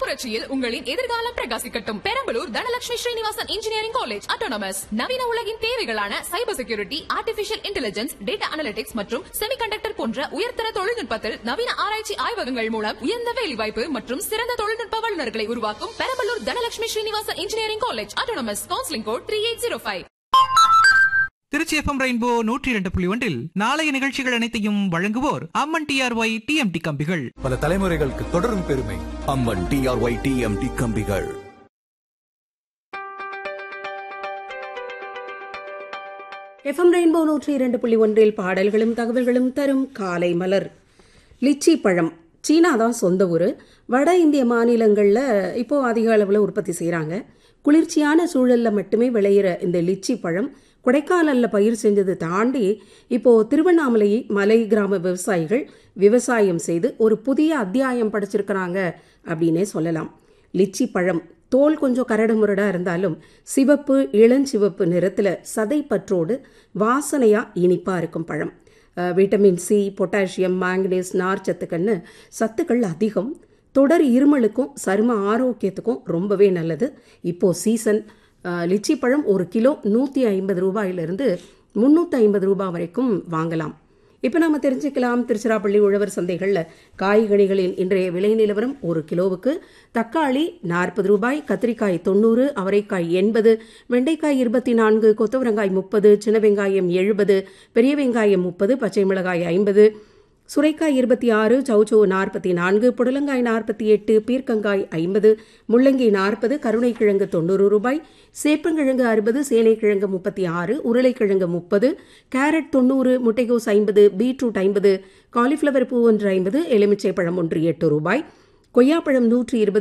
புரட்சியில் உங்களின் எதிர்காலம் பிரகாசிக்கட்டும் Perambalur Dhanalakshmi Srinivasan engineering college autonomous நவீன உலகின் தேவைகளான cyber security artificial intelligence data analytics மற்றும் செமிகண்டக்டர் போன்ற உயர்தர தொழில்நுட்பத்தில் நவீன ஆராய்ச்சி ஆய்வகங்கள் மூலம் உயர்ந்த வேலைவாய்ப்பு மற்றும் சிறந்த தொழில்நுட்ப வல்லுநர்களை உருவாக்கும் Perambalur Dhanalakshmi Srinivasan engineering college autonomous counselling code three eight zero five Trichy FM rainbow நூற்றி இரண்டு புள்ளி ஒன்றில் நாளைய நிகழ்ச்சிகள் அனைத்தையும் வழங்குவோர் அம்மன் டிஆர்ஒய் டிஎம்டி கம்பிகள் பல தலைமுறைகளுக்கு தொடரும் பெருமை அம்மன் டிஆர்ஒய் டிஎம்டி கம்பிகள் எஃப்எம் ரெயின்போ நூற்றி இரண்டு புள்ளி ஒன்றில் பாடல்களும் தகவல்களும் தரும் காலை மலர் லிச்சி பழம் சீனா தான் சொந்த ஊர் வட இந்திய மாநிலங்களில் இப்போ அதிக அளவில் உற்பத்தி செய்கிறாங்க குளிர்ச்சியான சூழலில் மட்டுமே விளையிற இந்த லிச்சி பழம் கொடைக்கானலில் பயிர் செஞ்சது தாண்டி இப்போ திருவண்ணாமலை மலை கிராம விவசாயிகள் விவசாயம் செய்து ஒரு புதிய அத்தியாயம் படைச்சிருக்கிறாங்க அப்படின்னே சொல்லலாம் லிச்சி பழம் தோல் கொஞ்சம் கரடு முரடாக இருந்தாலும் சிவப்பு இளஞ்சிவப்பு நிறத்தில் சதை பற்றோடு வாசனையாக இனிப்பாக இருக்கும் பழம் அஹ், விட்டமின் சி பொட்டாசியம் மாங்கனீஸ் நார்ச்சத்துக்கள்னு சத்துக்கள் அதிகம் தொடர் இருமலுக்கும் சரும ஆரோக்கியத்துக்கும் ரொம்பவே நல்லது இப்போது சீசன் அஹ், லிச்சி பழம் ஒரு கிலோ நூற்றி ஐம்பது ரூபாயிலிருந்து முந்நூற்றி ஐம்பது ரூபாய் வரைக்கும் வாங்கலாம் இப்போ நாம தெரிஞ்சுக்கலாம் திருச்சிராப்பள்ளி உழவர் சந்தைகளில் காய்கனிகளின் இன்றைய விலை நிலவரம் ஒரு கிலோவுக்கு தக்காளி நாற்பது ரூபாய் கத்திரிக்காய் தொண்ணூறு அவரைக்காய் எண்பது வெண்டைக்காய் இருபத்தி நான்கு கொத்தவரங்காய் முப்பது சின்ன வெங்காயம் எழுபது பெரிய வெங்காயம் முப்பது பச்சை மிளகாய் ஐம்பது சுரைக்காய் இருபத்தி ஆறு சௌச்சௌ நாற்பத்தி நான்கு புடலங்காய் நாற்பத்தி எட்டு பீர்க்கங்காய் ஐம்பது முள்ளங்கி நாற்பது கருணைக்கிழங்கு தொண்ணூறு ரூபாய் சேப்பங்கிழங்கு அறுபது சேனைக்கிழங்கு முப்பத்தி ஆறு உருளைக்கிழங்கு முப்பது கேரட் தொண்ணூறு முட்டைகோஸ் ஐம்பது பீட்ரூட் ஐம்பது காலிஃப்ளவர் பூ ஒன்று ஐம்பது எலுமிச்சை பழம் ஒன்று எட்டு ரூபாய் கொய்யாப்பழம் நூற்றி இருபது